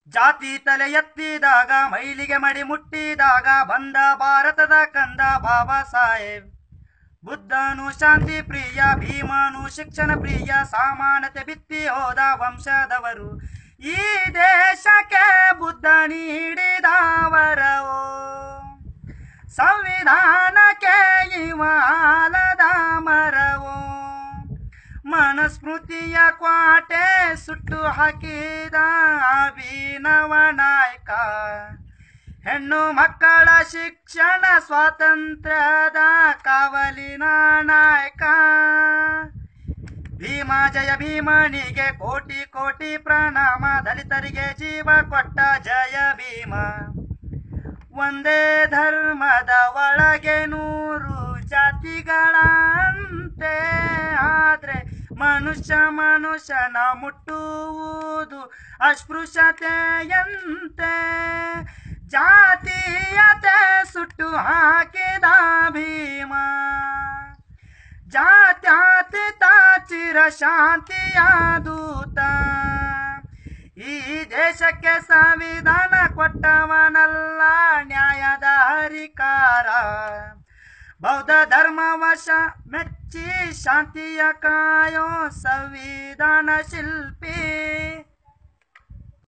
ಜಾತಿ ತಲೆ ಎತ್ತಿದಾಗ ಮೈಲಿಗೆ ಮಡಿ ಮುಟ್ಟಿದಾಗ ಬಂದ ಭಾರತದ ಕಂದ ಬಾಬಾ ಸಾಹೇಬ್ ಬುದ್ಧನು ಶಾಂತಿ ಪ್ರಿಯ ಭೀಮನು ಶಿಕ್ಷಣ ಪ್ರಿಯ ಸಮಾನತೆ ಬಿತ್ತಿ ಹೋದ ವಂಶದವರು ಈ ದೇಶಕ್ಕೆ ಬುದ್ಧ ನೀಡಿದವರವೋ ಸಂವಿಧಾನಕ್ಕೆ ಇವ ಆಲದ ಮರವೋ ಮನಸ್ಮೃತಿಯ ಕ್ವಾಟೆ ಸುಟ್ಟು ಹಾಕಿದ ಅಭಿನವ ನಾಯಕ ಹೆಣ್ಣು ಮಕ್ಕಳ ಶಿಕ್ಷಣ ಸ್ವಾತಂತ್ರ್ಯದ ಕಾವಲಿನ ನಾಯಕ ಭೀಮ ಜಯ ಭೀಮನಿಗೆ ಕೋಟಿ ಕೋಟಿ ಪ್ರಣಾಮ ದಲಿತರಿಗೆ ಜೀವ ಕೊಟ್ಟ ಜಯ ಭೀಮ ಒಂದೇ ಧರ್ಮದ ಒಳಗೆ ನೂರು ಜಾತಿಗಳಂತೆ ಆದ್ರೆ ಮನುಷ್ಯ ಮನುಷ್ಯನ ಮುಟ್ಟುವುದು ಅಸ್ಪೃಶ್ಯತೆಯಂತೆ ಜಾತೀಯತೆ ಸುಟ್ಟು ಹಾಕಿದ ಭೀಮ ಜಾತ್ಯಾತೀತ ಚಿರ ಶಾಂತಿಯ ದೂತ ಈ ದೇಶಕ್ಕೆ ಸಂವಿಧಾನ ಕೊಟ್ಟವನಲ್ಲ ನ್ಯಾಯದ ಹರಿಕಾರ ಬೌದ್ಧ ಧರ್ಮವಶ ಮೆಚ್ಚಿ ಶಾಂತಿಯ ಕಾಯೋ ಸಂವಿಧಾನ ಶಿಲ್ಪಿ